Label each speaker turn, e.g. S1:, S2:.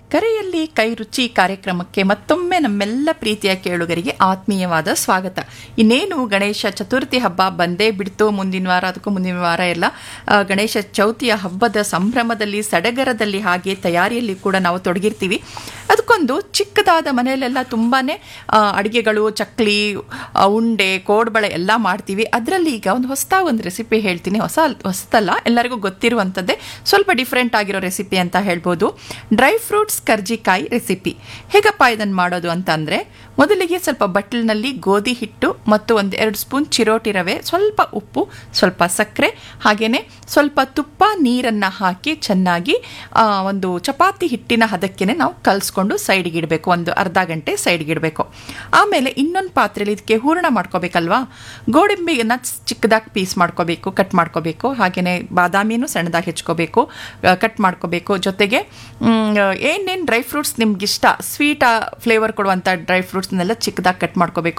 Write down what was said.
S1: ಕರೆಯಲ್ಲಿ ಕೈ ರುಚಿ ಕಾರ್ಯಕ್ರಮಕ್ಕೆ ಮತ್ತೊಮ್ಮೆ ನಮ್ಮೆಲ್ಲ ಪ್ರೀತಿಯ ಕೇಳುಗರಿಗೆ ಆತ್ಮೀಯವಾದ ಸ್ವಾಗತ ಇನ್ನೇನು ಗಣೇಶ ಚತುರ್ಥಿ ಹಬ್ಬ ಬಂದೇ ಬಿಡ್ತು ಮುಂದಿನ ವಾರ ಅದಕ್ಕೂ ಮುಂದಿನ ವಾರ ಎಲ್ಲ ಆ, ಗಣೇಶ ಚೌತಿಯ ಹಬ್ಬದ ಸಂಭ್ರಮದಲ್ಲಿ ಸಡಗರದಲ್ಲಿ ಹಾಗೆ ತಯಾರಿಯಲ್ಲಿ ಕೂಡ ನಾವು ತೊಡಗಿರ್ತೀವಿ ಅದಕ್ಕೊಂದು ಚಿಕ್ಕದಾದ ಮನೆಯಲ್ಲೆಲ್ಲ ತುಂಬಾ ಅಡುಗೆಗಳು ಚಕ್ಲಿ ಆ, ಉಂಡೆ ಕೋಡ್ಬಳೆ ಎಲ್ಲ ಮಾಡ್ತೀವಿ ಅದರಲ್ಲಿ ಈಗ ಒಂದು ಹೊಸ ಒಂದು ರೆಸಿಪಿ ಹೇಳ್ತೀನಿ ಹೊಸ ಹೊಸದಲ್ಲ ಎಲ್ಲರಿಗೂ ಗೊತ್ತಿರುವಂಥದ್ದೇ ಸ್ವಲ್ಪ ಡಿಫ್ರೆಂಟ್ ಆಗಿರೋ ರೆಸಿಪಿ ಅಂತ ಹೇಳ್ಬೋದು ಡ್ರೈ ಫ್ರೂಟ್ಸ್ ಕರ್ಜಿಕಾಯಿ ರೆಸಿಪಿ ಹೇಗಪ್ಪ ಇದನ್ನು ಮಾಡೋದು ಅಂತ ಅಂದರೆ ಮೊದಲಿಗೆ ಸ್ವಲ್ಪ ಬಟ್ಲಿನಲ್ಲಿ ಗೋಧಿ ಹಿಟ್ಟು ಮತ್ತು ಒಂದು ಎರಡು ಸ್ಪೂನ್ ಚಿರೋಟಿ ರವೆ ಸ್ವಲ್ಪ ಉಪ್ಪು ಸ್ವಲ್ಪ ಸಕ್ಕರೆ ಹಾಗೆಯೇ ಸ್ವಲ್ಪ ತುಪ್ಪ ನೀರನ್ನು ಹಾಕಿ ಚೆನ್ನಾಗಿ ಆ, ಒಂದು ಚಪಾತಿ ಹಿಟ್ಟಿನ ಹದಕ್ಕೆ ನಾವು ಕಲಿಸ್ಕೊಂಡು ಸೈಡ್ಗೆ ಇಡಬೇಕು ಒಂದು ಅರ್ಧ ಗಂಟೆ ಸೈಡ್ಗೆ ಇಡಬೇಕು ಆಮೇಲೆ ಇನ್ನೊಂದು ಪಾತ್ರೆಯಲ್ಲಿ ಇದಕ್ಕೆ ಹೂರಣ ಮಾಡ್ಕೋಬೇಕಲ್ವಾ ಗೋಡಂಬಿಯನ್ನು ಚಿಕ್ಕದಾಗಿ ಪೀಸ್ ಮಾಡ್ಕೋಬೇಕು ಕಟ್ ಮಾಡ್ಕೋಬೇಕು ಹಾಗೆಯೇ ಬಾದಾಮಿನೂ ಸಣ್ಣದಾಗಿ ಹೆಚ್ಕೋಬೇಕು ಕಟ್ ಮಾಡ್ಕೋಬೇಕು ಜೊತೆಗೆ ಏನೇನು ಡ್ರೈ ಫ್ರೂಟ್ಸ್ ನಿಮ್ಗೆ ಇಷ್ಟ ಸ್ವೀಟ್ ಫ್ಲೇವರ್ ಕೊಡುವಂಥ ಡ್ರೈ ಫ್ರೂಟ್ಸ್ನೆಲ್ಲ ಚಿಕ್ಕದಾಗಿ ಕಟ್ ಮಾಡ್ಕೋಬೇಕು